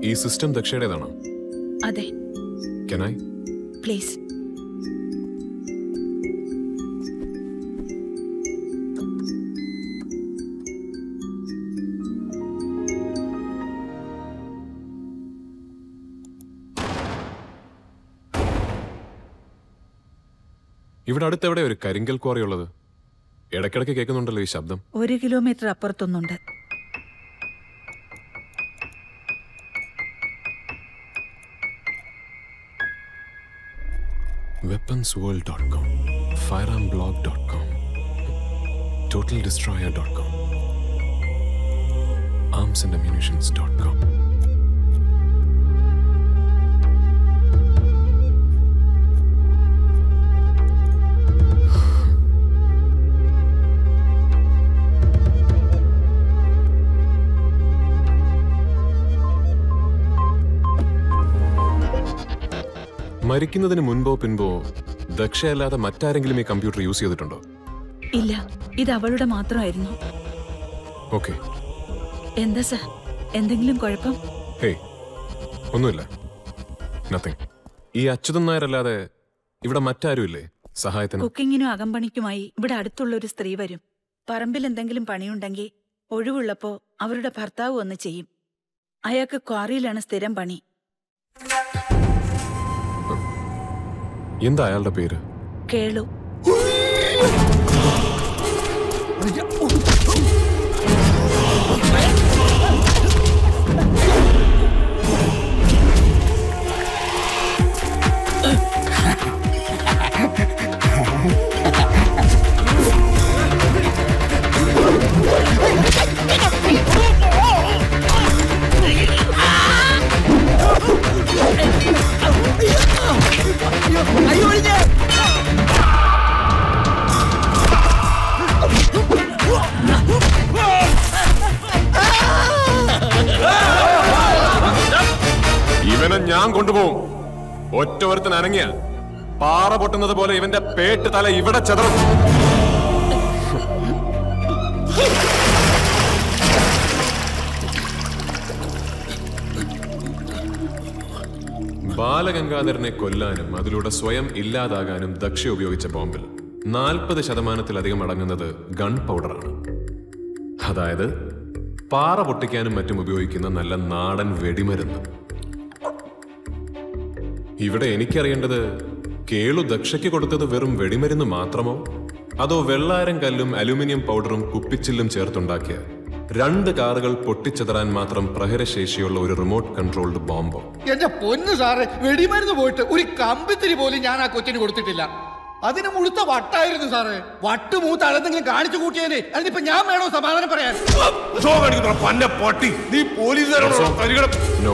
ഈ സിസ്റ്റം ദക്ഷയുടേതാണോ അതെ കെനായി പ്ലീസ് ഇവിടെ അടുത്തെവിടെ ഒരു കരിങ്കൽ ക്വാറി ഉള്ളത് ഇടയ്ക്കിടയ്ക്ക് കേൾക്കുന്നുണ്ടല്ലോ ഈ ശബ്ദം ഒരു കിലോമീറ്റർ അപ്പുറത്തൊന്നുണ്ട് weapons world dot com firearm blog dot com total destroyer dot com arms and ammunitions dot com മരിക്കുന്നതിന് മുൻപോ പിൻപോ ദക്ഷയല്ലാതെ മറ്റാരെങ്കിലും ഈ കമ്പ്യൂട്ടർ യൂസ് ചെയ്തിട്ടുണ്ടോ ഇല്ല ഇത് അവളുടെ മാത്രമായിരുന്നു ഓക്കെ എന്താ സർ എന്തെങ്കിലും കുഴപ്പം ഹേയ് ഒന്നുമില്ല നത്തിങ് ഈ അച്യുതൻ നായരല്ലാതെ ഇവിടെ മറ്റാരുമില്ലേ സഹായത്തിന് കുക്കിങ്ങിനും അകമ്പണിക്കുമായി ഇവിടെ അടുത്തുള്ള ഒരു സ്ത്രീ വരും പറമ്പിൽ എന്തെങ്കിലും പണിയുണ്ടെങ്കിൽ ഒഴിവുള്ളപ്പോ അവരുടെ ഭർത്താവ് വന്ന് ചെയ്യും അയാൾക്ക് ക്വാറിയിലാണ് സ്ഥിരം പണി എന്താ അയാളുടെ പേര് കേളു ഇവനെ ഞാൻ കൊണ്ടുപോകും ഒറ്റ ഒരുത്തൻ അനങ്ങിയ പാറ പൊട്ടുന്നത് പോലെ ഇവന്റെ പേട്ട് തല ഇവിടെ ചെതറും ബാലഗംഗാധരനെ കൊല്ലാനും അതിലൂടെ സ്വയം ഇല്ലാതാകാനും ദക്ഷ ഉപയോഗിച്ച ബോംബിൽ നാൽപ്പത് ശതമാനത്തിലധികം അടങ്ങുന്നത് ഗൺ പൗഡറാണ് അതായത് പാറ പൊട്ടിക്കാനും മറ്റും ഉപയോഗിക്കുന്ന നല്ല നാടൻ വെടിമരുന്ന് ഇവിടെ എനിക്കറിയേണ്ടത് കേളു ദക്ഷയ്ക്ക് കൊടുത്തത് വെറും വെടിമരുന്ന് മാത്രമോ അതോ വെള്ളാരം കല്ലും അലുമിനിയം പൗഡറും കുപ്പിച്ചില്ലും ചേർത്തുണ്ടാക്കിയ രണ്ട് കാറുകൾ പൊട്ടിച്ചെതറാൻ മാത്രം പ്രഹരശേഷിയുള്ള ഒരു റിമോട്ട് കൺട്രോൾഡ് ബോംബോ എന്റെ പൊന്ന് സാറ് വെടിമരുന്ന് പോയിട്ട് ഒരു കമ്പിത്തിരി പോലും ഞാൻ ആ കൊച്ചിന് കൊടുത്തിട്ടില്ല അതിന് മുഴുത്ത വട്ടായിരുന്നു സാറ് വട്ട് മൂത്ത് അതെന്തെങ്കിലും കാണിച്ചു കൂട്ടിയേനെ അതിനിപ്പോ ഞാൻ വേണോ സമാധാനം പറയാൻ നീ പോലീസുകാരോട് നോ